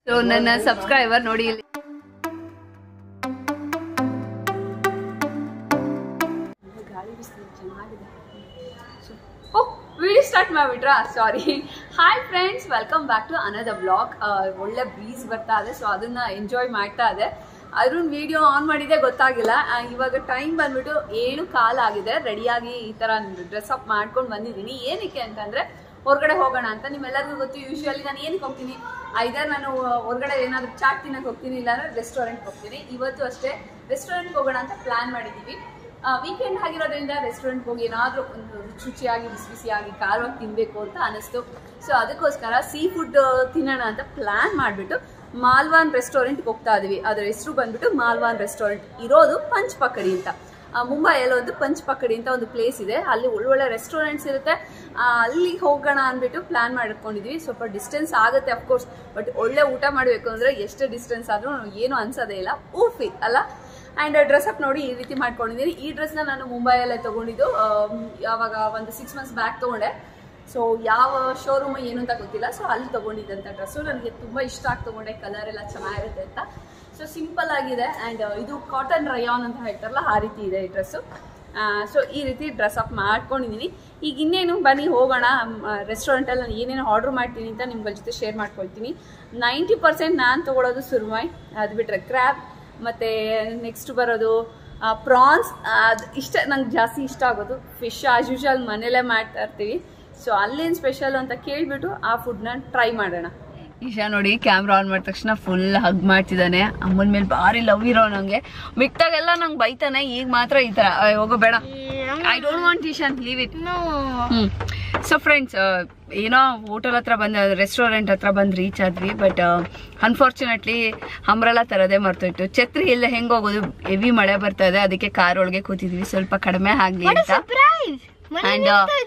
So ನನ್ನ subscriber ನೋಡಿ ಇಲ್ಲಿ ಓಹ್ ವಿಡಿಯೋ ಸ್ಟಾರ್ಟ್ ಮಾಡಿಬಿಟ್ರಾ sorry hi friends welcome back to another blog ಒಳ್ಳೆ ಬ್ರೀಸ್ ಬರ್ತಾ ಇದೆ ಸೊ ಅದನ್ನ ಎಂಜಾಯ್ ಮಾಡ್ತಾ ಇದೆ ಅದ್ರ ವಿಡಿಯೋ ಆನ್ ಮಾಡಿದೆ ಗೊತ್ತಾಗಿಲ್ಲ ಆ, ಇವಾಗ ಟೈಮ್ ಬಂದ್ಬಿಟ್ಟು ಏಳು ಕಾಲಾಗಿದೆ ರೆಡಿಯಾಗಿ ಈ ಥರ ಡ್ರೆಸ್ ಅಪ್ ಮಾಡ್ಕೊಂಡು ಬಂದಿದ್ದೀನಿ ಏನಕ್ಕೆ ಅಂತಂದ್ರೆ ಹೊರಗಡೆ ಹೋಗೋಣ ಅಂತ ನಿಮ್ಮೆಲ್ಲರಿಗೂ ಗೊತ್ತು ಯೂಶುವಲಿ ನಾನು ಏನಕ್ಕೆ ಹೋಗ್ತೀನಿ ಐದರ್ ನಾನು ಹೊರಗಡೆ ಏನಾದರೂ ಚಾಟ್ ತಿನ್ನಕ್ಕೆ ಹೋಗ್ತೀನಿ ಇಲ್ಲಾಂದ್ರೆ ರೆಸ್ಟೋರೆಂಟ್ಗೆ ಹೋಗ್ತೀನಿ ಇವತ್ತು ಅಷ್ಟೇ ರೆಸ್ಟೋರೆಂಟ್ಗೆ ಹೋಗೋಣ ಅಂತ ಪ್ಲಾನ್ ಮಾಡಿದ್ದೀವಿ ವೀಕೆಂಡ್ ಆಗಿರೋದ್ರಿಂದ ರೆಸ್ಟೋರೆಂಟ್ಗೆ ಹೋಗಿ ಏನಾದರೂ ಒಂದು ರುಚಿ ರುಚಿಯಾಗಿ ಬಿಸಿ ಬಿಸಿಯಾಗಿ ಖಾರವಾಗಿ ತಿನ್ನಬೇಕು ಅಂತ ಅನಿಸ್ತು ಸೊ ಅದಕ್ಕೋಸ್ಕರ ಸೀ ಫುಡ್ ತಿನ್ನೋಣ ಅಂತ ಪ್ಲಾನ್ ಮಾಡಿಬಿಟ್ಟು ಮಾಲ್ವಾನ್ ರೆಸ್ಟೋರೆಂಟ್ಗೆ ಹೋಗ್ತಾ ಇದೀವಿ ಅದರ ಹೆಸರು ಬಂದ್ಬಿಟ್ಟು ಮಾಲ್ವಾನ್ ರೆಸ್ಟೋರೆಂಟ್ ಇರೋದು ಪಂಚ್ ಪಕಡಿ ಅಂತ ಆ, ಮುಂಬೈಯಲ್ಲಿ ಒಂದು ಪಂಚ್ ಪಕಡಿ ಅಂತ ಒಂದು ಪ್ಲೇಸ್ ಇದೆ ಅಲ್ಲಿ ಒಳ್ಳೊಳ್ಳೆ ರೆಸ್ಟೋರೆಂಟ್ಸ್ ಇರುತ್ತೆ ಆ, ಅಲ್ಲಿಗೆ ಹೋಗೋಣ ಅಂದ್ಬಿಟ್ಟು ಪ್ಲಾನ್ ಮಾಡ್ಕೊಂಡಿದ್ವಿ ಸ್ವಲ್ಪ ಡಿಸ್ಟೆನ್ಸ್ ಆಗುತ್ತೆ ಅಫ್ಕೋರ್ಸ್ ಬಟ್ ಒಳ್ಳೆ ಊಟ ಮಾಡಬೇಕು ಅಂದರೆ ಎಷ್ಟು ಡಿಸ್ಟೆನ್ಸ್ ಆದರೂ ಏನು ಅನ್ಸೋದೇ ಇಲ್ಲ ಊಫಿ ಅಲ್ಲ ಆ್ಯಂಡ್ ಡ್ರೆಸ್ ಅಪ್ ನೋಡಿ ಈ ರೀತಿ ಮಾಡ್ಕೊಂಡಿದ್ದೀನಿ ಈ ಡ್ರೆಸ್ನ ನಾನು ಮುಂಬೈಯಲ್ಲೇ ತೊಗೊಂಡಿದ್ದು ಆಮ್, ಯಾವಾಗ ಒಂದು ಸಿಕ್ಸ್ ಮಂತ್ಸ್ ಬ್ಯಾಕ್ ತೊಗೊಂಡೆ ಸೊ ಯಾವ ಶೋರೂಮ್ ಏನು ಅಂತ ಗೊತ್ತಿಲ್ಲ ಸೊ ಅಲ್ಲಿ ತೊಗೊಂಡಿದ್ದಂಥ ಡ್ರೆಸ್ಸು ನನಗೆ ತುಂಬ ಇಷ್ಟ ಆಗಿ ತೊಗೊಂಡೆ ಕಲರ್ ಎಲ್ಲ ಚೆನ್ನಾಗಿರುತ್ತೆ ಅಂತ ಸೊ ಸಿಂಪಲ್ ಆಗಿದೆ ಆ್ಯಂಡ್ ಇದು ಕಾಟನ್ ರಯಾನ್ ಅಂತ ಹೇಳ್ತಾರಲ್ಲ ಆ ರೀತಿ ಇದೆ ಈ ಡ್ರೆಸ್ಸು ಸೊ ಈ ರೀತಿ ಡ್ರೆಸ್ ಅಪ್ ಮಾಡ್ಕೊಂಡಿದ್ದೀನಿ ಈಗ ಇನ್ನೇನು ಬನ್ನಿ ಹೋಗೋಣ ರೆಸ್ಟೋರೆಂಟಲ್ಲಿ ನಾನು ಏನೇನು ಆರ್ಡ್ರ್ ಮಾಡ್ತೀನಿ ಅಂತ ನಿಮ್ಗಳ ಜೊತೆ ಶೇರ್ ಮಾಡ್ಕೊಳ್ತೀನಿ ನೈಂಟಿ ಪರ್ಸೆಂಟ್ ನಾನು ತೊಗೊಳೋದು ಸುರ್ಮೈ ಅದು ಬಿಟ್ಟರೆ ಕ್ರ್ಯಾಬ್ ಮತ್ತು ನೆಕ್ಸ್ಟ್ ಬರೋದು ಪ್ರಾನ್ಸ್ ಅದು ಇಷ್ಟ ನಂಗೆ ಜಾಸ್ತಿ ಇಷ್ಟ ಆಗೋದು ಫಿಶ್ ಆಸ್ ಯೂಶುವಲ್ ಮನೇಲೇ ಮಾಡ್ತಾ ಇರ್ತೀವಿ ಸೊ ಅಲ್ಲೇನು ಸ್ಪೆಷಲ್ ಅಂತ ಕೇಳಿಬಿಟ್ಟು ಆ ಫುಡ್ನ ಟ್ರೈ ಮಾಡೋಣ ಈಶಾ ನೋಡಿ ಕ್ಯಾಮ್ರಾ ಆನ್ ಮಾಡಿದ ತಕ್ಷಣ ಫುಲ್ ಹಗ್ ಮಾಡ್ತಿದ್ದಾನೆ ಅಮ್ಮನ ಮೇಲೆ ಭಾರಿ ಲವ್ ಇರೋ ನಂಗೆ ಮಿಕ್ತಾಗೆಲ್ಲ ನಂಗೆ ಬೈತಾನೆ ಈಗ ಮಾತ್ರ ಈ ಥರ ಅಯ್ಯ್, ಹೋಗೋ ಬೇಡ I don't want Ishaan leave it hmm so friends ಏನೋ ಹೋಟೆಲ್ ಹತ್ರ ಬಂದ ರೆಸ್ಟೋರೆಂಟ್ ಹತ್ರ ಬಂದು ರೀಚ್ ಆದ್ವಿ ಬಟ್ ಅನ್ಫಾರ್ಚುನೇಟ್ಲಿ ಅಂಬ್ರೆಲ್ಲ ತರದೇ ಮರ್ತೋಯ್ತು ಛತ್ರಿ ಇಲ್ಲ ಹೆಂಗ್ ಹೋಗೋದು ಹೆವಿ ಮಳೆ ಬರ್ತಾ ಇದೆ ಅದಕ್ಕೆ ಕಾರ್ ಒಳಗೆ ಕೂತಿದ್ವಿ ಸ್ವಲ್ಪ ಕಡಿಮೆ ಆಗ್ಲಿ ಅಂತ ಅಂಡ್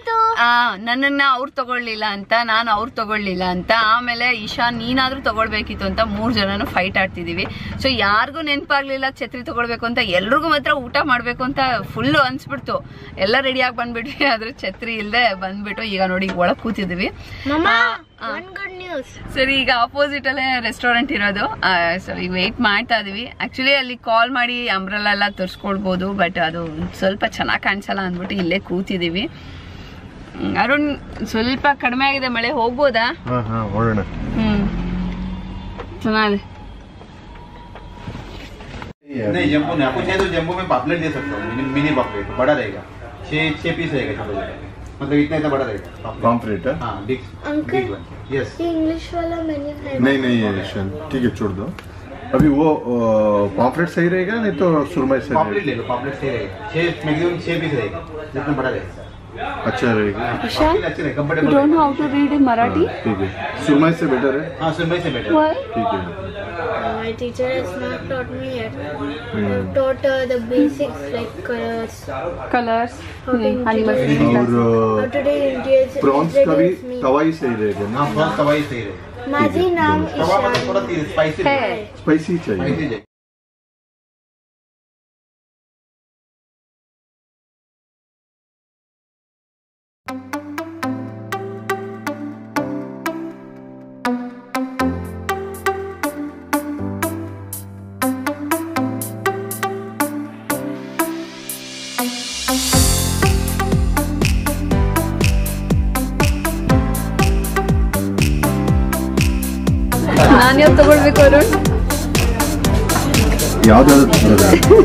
ನನ್ನನ್ನ ಅವ್ರು ತಗೊಳ್ಳಿಲ್ಲ ಅಂತ ನಾನು ಅವ್ರು ತಗೊಳ್ಳಿಲ್ಲ ಅಂತ ಆಮೇಲೆ ಈಶಾ ನೀನಾದ್ರೂ ತಗೊಳ್ಬೇಕಿತ್ತು ಅಂತ ಮೂರ್ ಜನನು ಫೈಟ್ ಆಡ್ತಿದೀವಿ ಸೊ ಯಾರಿಗೂ ನೆನಪಾಗ್ಲಿಲ್ಲ ಛತ್ರಿ ತಗೊಳ್ಬೇಕು ಅಂತ ಎಲ್ರಿಗೂ ಮಾತ್ರ ಊಟ ಮಾಡ್ಬೇಕು ಅಂತ ಫುಲ್ ಅನ್ಸ್ಬಿಡ್ತು ಎಲ್ಲ ರೆಡಿಯಾಗಿ ಬಂದ್ಬಿಟ್ವಿ ಆದ್ರೆ ಛತ್ರಿ ಇಲ್ಲದೆ ಬಂದ್ಬಿಟ್ಟು ಈಗ ನೋಡಿ ಒಳಗ್ ಕೂತಿದ್ವಿ ಆ, ಆ. ಸರಿ ಈಗ ಆಪೋಸಿಟ್ ಅಲ್ಲೇ ರೆಸ್ಟೋರೆಂಟ್ ಇರೋದು ಸೊ ಈಗ ವೆಯ್ಟ್ ಮಾಡ್ತಾ ಇದೀವಿ ಆಕ್ಚುಲಿ ಅಲ್ಲಿ ಕಾಲ್ ಮಾಡಿ ಅಂಬ್ರೆಲ್ಲ ಎಲ್ಲ ತೋರಿಸ್ಕೊಳ್ಬೋದು ಬಟ್ ಅದು ಸ್ವಲ್ಪ ಚೆನ್ನಾಗಿ ಕಾಣಿಸಲ್ಲ ಅಂದ್ಬಿಟ್ಟು ಇಲ್ಲೇ ಕೂತಿದೀವಿ ಹ್ಮ್, ಅರುಣ್ ಸ್ವಲ್ಪ ಕಡಿಮೆ ಆಗಿದೆ ಮಳೆ ಹೋಗ್ಬೋದಾ हाँ हाँ ಹೊರಡೋಣ ಹ್ಮ್ ಚೆನ್ನಾಗಿದೆ नहीं जम्बो नहीं आपको चाहिए तो जम्बो में पापलेट दे सकता हूँ मिनी, मिनी पापलेट बड़ा रहेगा छः छः पीस रहेगा छोटा छोटा मतलब इतना इतना बड़ा रहेगा पापलेट पॉम्फ्रेट है हाँ big uncle. Big one yes ये इंग्लिश वाला मेन्यू है नहीं नहीं है ईशान ठीक है छोड़ दो अभी वो पॉम्फ्रेट सही रहेगा नहीं तो सुरमई सही पापलेट रहेगा ले लो पापलेट सही रहेगा छः मैक्सिमम छः पीस रहेगा जितना बड़ा रहेगा अच्छा रहेगा पापलेट अच्छे रहेगा comfortable don't how to read in Marathi ठीक है सुरमई से बेटर है हाँ सुनवाई से बेटर ठीक है My teacher has not taught me yet. I've taught uh, the basics like colors, colours how to animals introduce, और how to do introduce, prawns का भी introduce me. तवा ही सही रहेगा ना हाँ फ्रॉक तवा ही सही रहेगा माझे नाम तवा मतलब थोड़ा ईशान स्पाइसी है स्पाइसी चाहिए स्पाइसी चाहिए ನಾನು ಯಾವ್ದು ತಗೊಳ್ಬೇಕು ಅರುಣ್ ಯಾವ್ದಾದ್ರು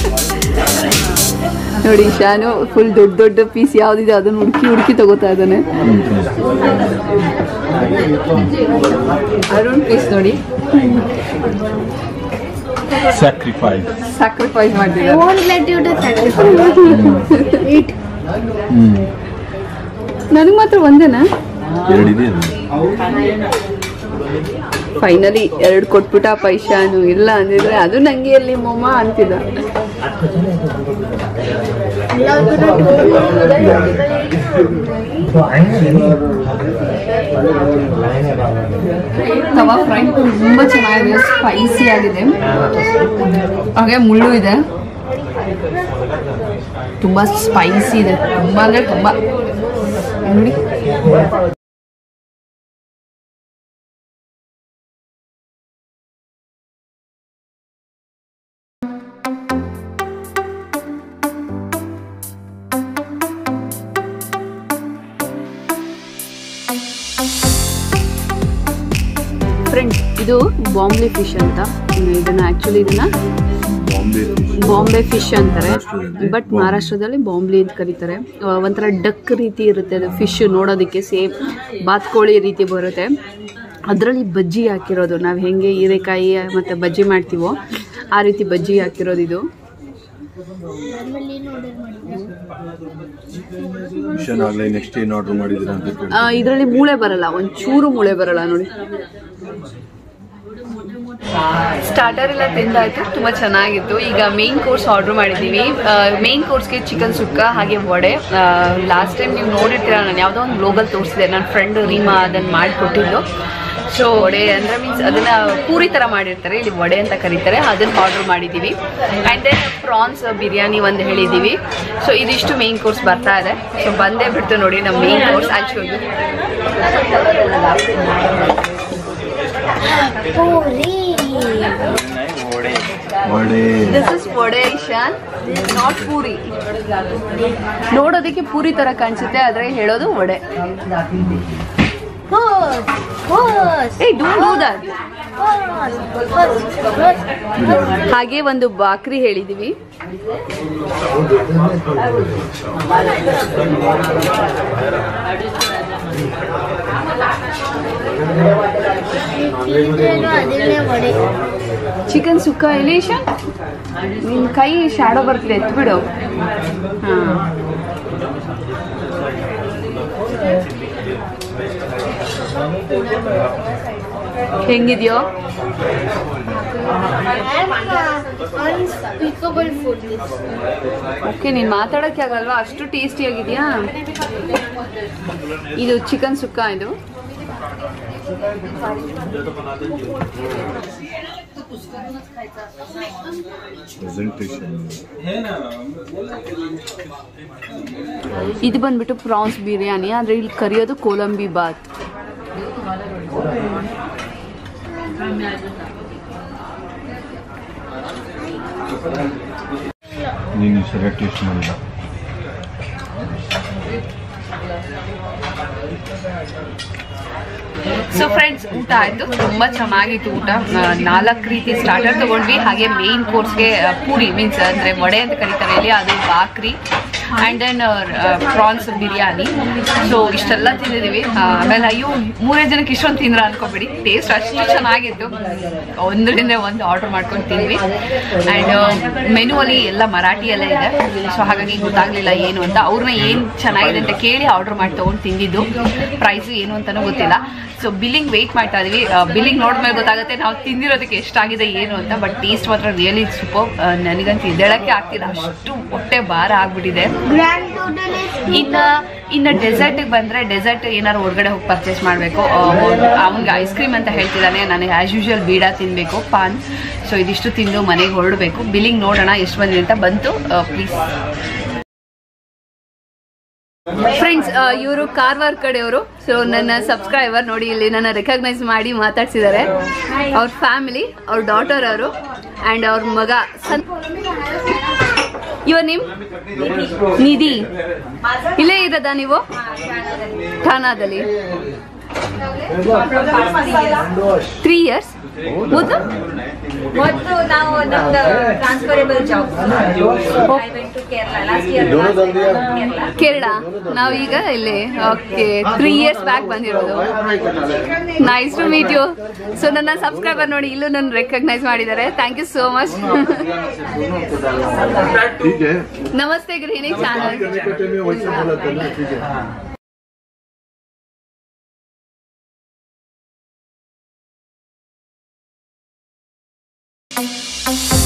ನೋಡಿ ಶಾನು ಫುಲ್ ದೊಡ್ಡ ದೊಡ್ಡ ಪೀಸ್ ಯಾವ್ದಿದೆ ಅದನ್ನ ಹುಡುಕಿ ಹುಡುಕಿ ತಗೋತಾ ಇದ್ದಾನೆ ಅರುಣ್ ಪೀಸ್ ನೋಡಿ ಸ್ಯಾಕ್ರಿಫೈಸ್ ಸ್ಯಾಕ್ರಿಫೈಸ್ I ಮಾಡ್ತಿದ್ದಾರೆ won't let you to sacrifice. Eat. ನನಗೆ ಮಾತ್ರ ಒಂದೇನಾ ಎರಡಿದೆ ಫೈನಲಿ ಎರಡು ಕೊಟ್ಬಿಟ್ಟ ಪೈಶಾನು ಇಲ್ಲ ಅಂದಿದ್ರೆ ಅದು ನಂಗೆ ಎಲ್ಲಿ ಮೊಮ್ಮ ಅಂತಿದ್ದ ತವಾ ಫ್ರೈ ತುಂಬ ಚೆನ್ನಾಗಿದೆ ಸ್ಪೈಸಿ ಆಗಿದೆ ಹಾಗೆ ಮುಳ್ಳು ಇದೆ ತುಂಬ ಸ್ಪೈಸಿ ಇದೆ ತುಂಬ ಅಂದರೆ ತುಂಬ ನೋಡಿ ಫ್ರೆಂಡ್ಸ್ ಇದು ಬಾಂಬ್ಲೆ ಫಿಶ್ ಅಂತ ಇದನ್ನ ಆಕ್ಚುಲಿ ಇದನ್ನ ಬಾಂಬೆ ಬಾಂಬೆ ಫಿಶ್ ಅಂತಾರೆ ಮಹಾರಾಷ್ಟ್ರದಲ್ಲಿ ಬಟ್ ಮಹಾರಾಷ್ಟ್ರದಲ್ಲಿ ಬಾಂಬ್ಲಿ ಅಂತ ಕರೀತಾರೆ ಆ, ಒಂಥರ ಡಕ್ ರೀತಿ ಇರುತ್ತೆ ಅದು ಫಿಶ್ ನೋಡೋದಕ್ಕೆ ಸೇಮ್ ಬಾತ್ಕೋಳಿ ರೀತಿ ಬರುತ್ತೆ ಅದರಲ್ಲಿ ಬಜ್ಜಿ ಹಾಕಿರೋದು ನಾವು ಹೆಂಗೆ ಹೀರೆಕಾಯಿ ಮತ್ತು ಬಜ್ಜಿ ಮಾಡ್ತೀವೋ ಆ ರೀತಿ ಬಜ್ಜಿ ಹಾಕಿರೋದು ಇದು ನಾರ್ಮಲಿ ಆರ್ಡರ್ ಮಾಡಿದ್ದೆ ಮಿಷನ್ ಆಗ್ಲೇ ನೆಕ್ಸ್ಟ್ ಏನು ಆರ್ಡರ್ ಮಾಡಿದ್ದೀರಾ ಅಂತ ಕೇಳಿ ಇದರಲ್ಲಿ ಮೂಳೆ ಬರಲ್ಲ ಒಂಚೂರು ಮೂಳೆ ಬರಲ್ಲ ನೋಡಿ ಸ್ಟಾರ್ಟರ್ ಎಲ್ಲ ತಿಂದಾಯ್ತು ತುಂಬ ಚೆನ್ನಾಗಿತ್ತು ಈಗ ಮೇನ್ ಕೋರ್ಸ್ ಆರ್ಡರ್ ಮಾಡಿದ್ದೀವಿ ಮೇನ್ ಕೋರ್ಸ್ಗೆ ಚಿಕನ್ ಸುಕ್ಕ ಹಾಗೆ ವಡೆ ಲಾಸ್ಟ್ ಟೈಮ್ ನೀವು ನೋಡಿರ್ತೀರ ನಾನು ಯಾವುದೋ ಒಂದು ಗ್ಲೋಬಲ್ ತೋರಿಸಿದೆ ನನ್ನ ಫ್ರೆಂಡ್ ರೀಮಾ ಅದನ್ನು ಮಾಡಿಕೊಟ್ಟಿದ್ದು ಸೊ ವಡೆ ಅಂದರೆ ಮೀನ್ಸ್ ಅದನ್ನ ಪೂರಿ ಥರ ಮಾಡಿರ್ತಾರೆ ಇಲ್ಲಿ ವಡೆ ಅಂತ ಕರೀತಾರೆ ಅದನ್ನು ಆರ್ಡರ್ ಮಾಡಿದ್ದೀವಿ ಆ್ಯಂಡ್ ದೆನ್ ಪ್ರಾನ್ಸ್ ಬಿರಿಯಾನಿ ಒಂದು ಹೇಳಿದ್ದೀವಿ ಸೊ ಇದಿಷ್ಟು ಮೇನ್ ಕೋರ್ಸ್ ಬರ್ತಾ ಇದೆ ಸೊ ಬಂದೇ ಬಿಡ್ತು ನೋಡಿ ನಮ್ಮ main course actually puri vada this is vada Ishaan not puri ನೋಡೋದಕ್ಕೆ ಪೂರಿ ತರ ಕಾಣಿಸುತ್ತೆ ಆದ್ರೆ ಹೇಳೋದು ವಡೆ ಹೋಸ್ ಹೋಸ್ ಏ ಡೋಂಟ್ ಡೂ ದಟ್ ಹೋಸ್ ಹೋಸ್ ಹಾಗೆ ಒಂದು ಬಾಕ್ರಿ ಹೇಳಿದೀವಿ ತಿಂದ್ರೇನು ಅದನ್ನೇ ವಡೆ ಚಿಕನ್ ಸುಕ್ಕ ಎಲ್ಲಿ ಇಶಾನ್ ನಿನ್ ಕೈ ಶಾಡೋ ಬರ್ತಿದೆ ಎತ್ಬಿಡು ಹಾ ಹೆಂಗಿದ್ಯೋ ಅನ್ಸ್ಪೀಕಬಲ್ ಫುಡ್ ಓಕೆ ನೀನು ಮಾತಾಡೋಕ್ಕೆ ಆಗಲ್ವಾ ಅಷ್ಟು ಟೇಸ್ಟಿ ಆಗಿದೆಯಾ ಇದು ಚಿಕನ್ ಸುಕ್ಕ ಇದು ಪ್ರೆಸೆಂಟೇಷನ್ ಇದು ಬಂದ್ಬಿಟ್ಟು ಪ್ರಾನ್ಸ್ ಬಿರಿಯಾನಿ ಆದರೆ ಇಲ್ಲಿ ಕರಿಯೋದು ಕೊಲಂಬಿ ಬಾತ್ ನೀನು ಸರಿಯಾಗಿ ಟೇಸ್ಟ್ ಮಾಡಿಲ್ಲ ಸೊ ಫ್ರೆಂಡ್ಸ್ ಊಟ ಆಯ್ತು ತುಂಬಾ ಚೆನ್ನಾಗಿತ್ತು ಊಟ ನಾಲ್ಕು ರೀತಿ ಸ್ಟಾರ್ಟರ್ ತಗೊಂಡ್ವಿ ಹಾಗೆ ಮೇನ್ ಕೋರ್ಸ್ಗೆ ಪೂರಿ ಮೀನ್ಸ್ ಅಂದ್ರೆ ವಡೆ ಅಂತ ಕರೀತಾರೆ ಇಲ್ಲಿ ಅದು bhakri and then prawns biryani so ಇಷ್ಟೆಲ್ಲ ತಿಂದಿದ್ದೀವಿ ಆ, ಆಮೇಲೆ ಅಯ್ಯೋ ಮೂರೇ ಜನಕ್ಕೆ ಇಷ್ಟೊಂದು ತಿಂದ್ರ ಅನ್ಕೋಬೇಡಿ ಟೇಸ್ಟ್ ಅಷ್ಟು ಚೆನ್ನಾಗಿತ್ತು ಒಂದರಿಂದ ಒಂದು ಆರ್ಡರ್ ಮಾಡ್ಕೊಂಡು ತಿಂದ್ವಿ ಆ್ಯಂಡ್ ಮೆನು ಅಲ್ಲಿ ಎಲ್ಲ ಮರಾಠಿಯಲ್ಲೇ ಇದೆ ಸೊ ಹಾಗಾಗಿ ಗೊತ್ತಾಗ್ಲಿಲ್ಲ ಏನು ಅಂತ ಅವ್ರನ್ನ ಏನು ಚೆನ್ನಾಗಿದೆ ಅಂತ ಕೇಳಿ ಆರ್ಡರ್ ಮಾಡಿ ತೊಗೊಂಡು ತಿಂದಿದ್ದು ಪ್ರೈಸ್ ಏನು ಅಂತಲೂ ಗೊತ್ತಿಲ್ಲ ಸೊ ಬಿಲ್ಲಿಂಗ್ ವೆಯ್ಟ್ ಮಾಡ್ತಾ ಇದೀವಿ ಬಿಲ್ಲಿಂಗ್ ನೋಡಿದ್ಮೇಲೆ ಗೊತ್ತಾಗುತ್ತೆ ನಾವು ತಿಂದಿರೋದಕ್ಕೆ ಎಷ್ಟಾಗಿದೆ ಏನು ಅಂತ ಬಟ್ ಟೇಸ್ಟ್ ಮಾತ್ರ ರಿಯಲಿ ಸೂಪರ್ ನನಗಂತೂ ಎದ್ದೇಳಕ್ಕೆ ಆಗ್ತಿಲ್ಲ ಅಷ್ಟು ಹೊಟ್ಟೆ ಭಾರ ಆಗ್ಬಿಟ್ಟಿದೆ ಗ್ರ್ಯಾಂಡ್ ಟೋಟಲ್ ಇನ್ನ ಇನ್ನು ಡೆಸರ್ಟ್ಗೆ ಬಂದ್ರೆ ಡೆಸರ್ಟ್ ಏನಾದ್ರು ಹೊರಗಡೆ ಹೋಗಿ ಪರ್ಚೇಸ್ ಮಾಡಬೇಕು ಅವನಿಗೆ ಐಸ್ ಕ್ರೀಮ್ ಅಂತ ಹೇಳ್ತಿದ್ದಾನೆ ನನಗೆ ಆ್ಯಸ್ ಯೂಶುವಲ್ ಬೀಡ ತಿನ್ನಬೇಕು ಪಾನ್ ಸೊ ಇದಿಷ್ಟು ತಿಂದು ಮನೆಗೆ ಹೊರಡಬೇಕು ಬಿಲ್ಲಿಂಗ್ ನೋಡೋಣ ಎಷ್ಟು ಬಂದಿದೆ ಅಂತ ಬಂತು ಪ್ಲೀಸ್ ಫ್ರೆಂಡ್ಸ್ ಇವರು ಕಾರವಾರ ಕಡೆಯವರು ಸೊ ನನ್ನ ಸಬ್ಸ್ಕ್ರೈಬರ್ ನೋಡಿ ಇಲ್ಲಿ ನನ್ನ ರೆಕಗ್ನೈಸ್ ಮಾಡಿ ಮಾತಾಡ್ಸಿದ್ದಾರೆ ಅವ್ರ ಫ್ಯಾಮಿಲಿ ಅವ್ರ ಡಾಟರ್ ಅವರು ಆ್ಯಂಡ್ ಅವ್ರ ಮಗ ಸನ್ ಯುವರ್ ನೇಮ್ ನಿಧಿ ಇಲ್ಲೇ ಇರೋದಾ ನೀವು ಠಾನಾದಲ್ಲಿ ತ್ರೀ ಇಯರ್ಸ್ ಮೊದಲು ಮೊದಲು ನಾವು ನಮ್ದು transferable job I went to Kerala last year Kerala Kerala ನಾವೀಗ ಇಲ್ಲಿ ಓಕೆ ತ್ರೀ ಇಯರ್ಸ್ ಬ್ಯಾಕ್ ಬಂದಿರೋದು nice to meet you so ನನ್ನ ಸಬ್ಸ್ಕ್ರೈಬರ್ ನೋಡಿ ಇಲ್ಲೂ ನನ್ನ ರೆಕಗ್ನೈಸ್ ಮಾಡಿದ್ದಾರೆ ಥ್ಯಾಂಕ್ ಯು ಸೋ ಮಚ್ ठीक है ನಮಸ್ತೆ ಗೃಹಿಣಿ ಚಾನಲ್ करने का टाइम में वैसे बोला था ना ठीक है